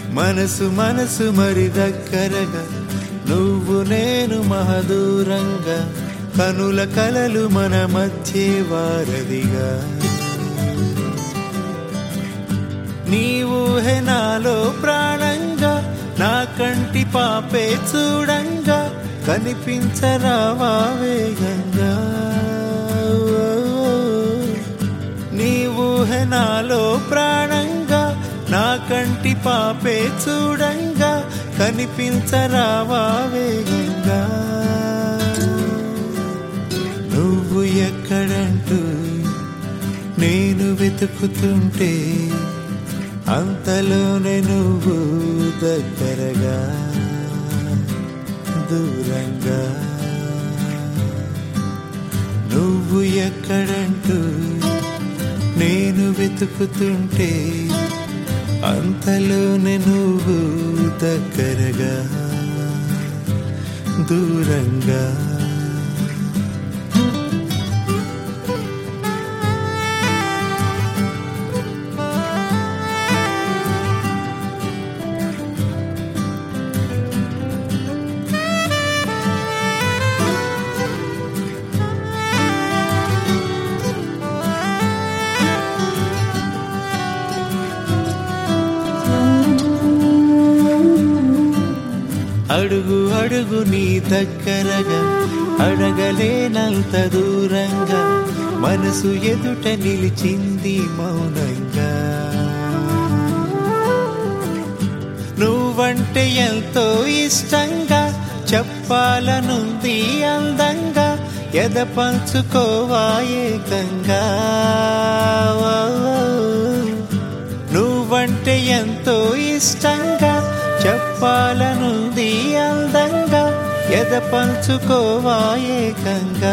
మనసు మనసు మరి దగ్గరగా నువ్వు నేను మహదూరంగా కనుల కలలు మన మధ్య వారధిగా నీవు నాలో ప్రాణంగా నా కంటి పాపే చూడంగా కనిపించరావా వేగంగా నీవు నాలో ప్రాణంగా నా కంటి పాపే చూడంగా కనిపించరావా వేగంగా నువ్వు ఎక్కడంటూ నేను వెతుకుతుంటే అంతలోనే నువ్వు దగ్గరగా దూరంగా నువ్వు ఎక్కడంటూ నేను వెతుకుతుంటే అంతలోనే నువ్వు దగ్గరగా దూరంగా అడుగు అడుగు నీ దగ్గరగా అడగలేనంత దూరంగా మనసు ఎదుట నిలిచింది మౌనంగా నువ్వంటే ఎంతో ఇష్టంగా చెప్పాలనుంది అందంగా ఎద పంచుకోవా ఏకంగా నువ్వంటే ఎంతో ఇష్టంగా చెప్పాలనుంది అందంగా ఎద పంచుకోవా ఏకంగా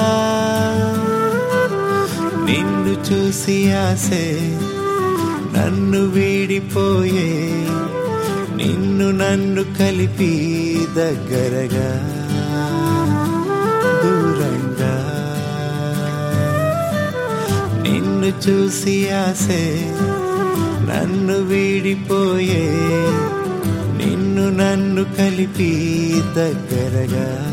నిన్ను చూసి ఆసే నన్ను వీడిపోయే నిన్ను నన్ను కలిపి దగ్గరగా దూరంగా నిన్ను చూసి ఆసే నన్ను వీడిపోయే నిన్ను నన్ను కలిపి దగ్గరగా